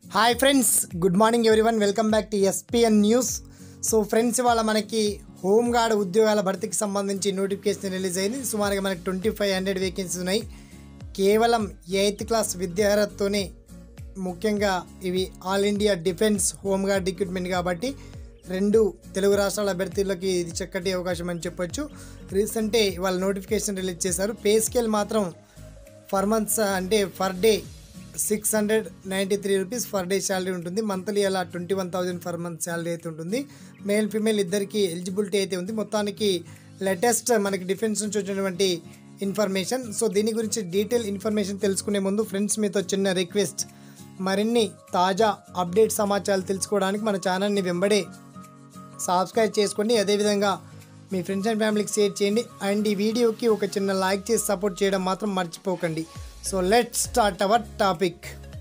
hi friends good morning everyone welcome back to ESPN news so friends ఇవాళ మనకి home guard ఉద్యోగాల భర్తీకి సంబంధించి నోటిఫికేషన్ రిలీజ్ అయింది సుమారుగా మనకి ట్వంటీ ఫైవ్ హండ్రెడ్ వేకెన్సీస్ ఉన్నాయి కేవలం ఎయిత్ క్లాస్ విద్యార్హతతోనే ముఖ్యంగా ఇవి all India defence home guard recruitment కాబట్టి రెండు తెలుగు రాష్ట్రాల అభ్యర్థులకి ఇది చక్కటి అవకాశం అని చెప్పొచ్చు రీసెంటే వాళ్ళ నోటిఫికేషన్ రిలీజ్ చేశారు పే స్కేల్ మాత్రం ఫర్ మంత్స్ అంటే for day six hundred ninety three rupees for day salary ఉంటుంది మంత్లీ అలా twenty one thousand for month salary అయితే ఉంటుంది మేల్ ఫీమేల్ ఇద్దరికి ఎలిజిబిలిటీ అయితే ఉంది మొత్తానికి లేటెస్ట్ మనకి డిఫెన్స్ నుంచి వచ్చినటువంటి ఇన్ఫర్మేషన్ సో దీని గురించి డీటెయిల్ ఇన్ఫర్మేషన్ తెలుసుకునే ముందు ఫ్రెండ్స్ మీతో చిన్న రిక్వెస్ట్ మరిన్ని తాజా అప్డేట్ సమాచారాలు తెలుసుకోవడానికి మన ఛానల్ని వెంబడే సబ్స్క్రైబ్ చేసుకోండి అదేవిధంగా మీ ఫ్రెండ్స్ అండ్ ఫ్యామిలీకి షేర్ చేయండి అండ్ ఈ వీడియోకి ఒక చిన్న లైక్ చేసి సపోర్ట్ చేయడం మాత్రం మర్చిపోకండి so let start our topic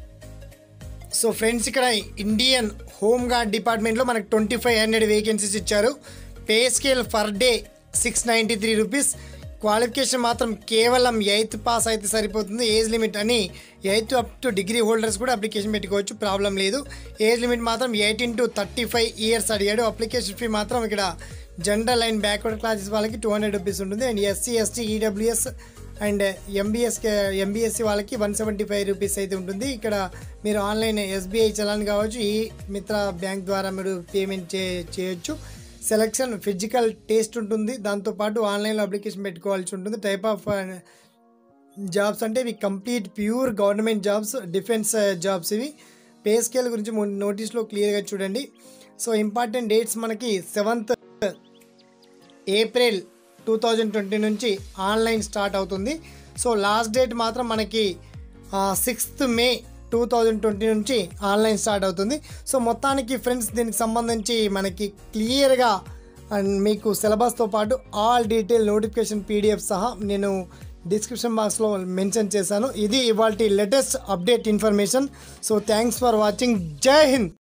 so friends ఇక్కడ ఇండియన్ హోమ్ గార్డ్ డిపార్ట్మెంట్లో మనకు ట్వంటీ ఫైవ్ హండ్రెడ్ వేకెన్సీస్ ఇచ్చారు pay scale for day six ninety three rupees qualification మాత్రం కేవలం ఎయిత్ పాస్ అయితే సరిపోతుంది ఏజ్ లిమిట్ అని eighth up to degree holders కూడా అప్లికేషన్ పెట్టుకోవచ్చు ప్రాబ్లం లేదు ఏజ్ లిమిట్ మాత్రం eighteen to thirty five years అడిగాడు అప్లికేషన్ ఫీ మాత్రం ఇక్కడ జనరల్ అండ్ బ్యాక్వర్డ్ క్లాసెస్ వాళ్ళకి టూ హండ్రెడ్ రూపీస్ ఉంటుంది and SC ST EWS and MBS MBSC వాళ్ళకి వన్ సెవెంటీ ఫైవ్ రూపీస్ అయితే ఉంటుంది ఇక్కడ మీరు ఆన్లైన్ ఎస్బీఐ చలాన్ కావచ్చు ఈ మిత్ర బ్యాంక్ ద్వారా మీరు పేమెంట్ చే చేయొచ్చు సెలక్షన్ ఫిజికల్ టేస్ట్ ఉంటుంది దాంతోపాటు ఆన్లైన్లో అప్లికేషన్ పెట్టుకోవాల్సి ఉంటుంది టైప్ ఆఫ్ జాబ్స్ అంటే ఇవి complete pure government jobs defence jobs ఇవి పే స్కేల్ గురించి నోటీస్లో క్లియర్గా చూడండి సో ఇంపార్టెంట్ డేట్స్ మనకి seventh April two thousand twenty నుంచి ఆన్లైన్ స్టార్ట్ అవుతుంది సో లాస్ట్ డేట్ మాత్రం మనకి sixth May two thousand twenty నుంచి ఆన్లైన్ స్టార్ట్ అవుతుంది సో మొత్తానికి ఫ్రెండ్స్ దీనికి సంబంధించి మనకి క్లియర్గా అండ్ మీకు సిలబస్తో పాటు ఆల్ డీటెయిల్ నోటిఫికేషన్ పీడిఎఫ్ సహా నేను డిస్క్రిప్షన్ బాక్స్లో మెన్షన్ చేశాను ఇది ఇవాళ latest update information so thanks for watching జై హింద్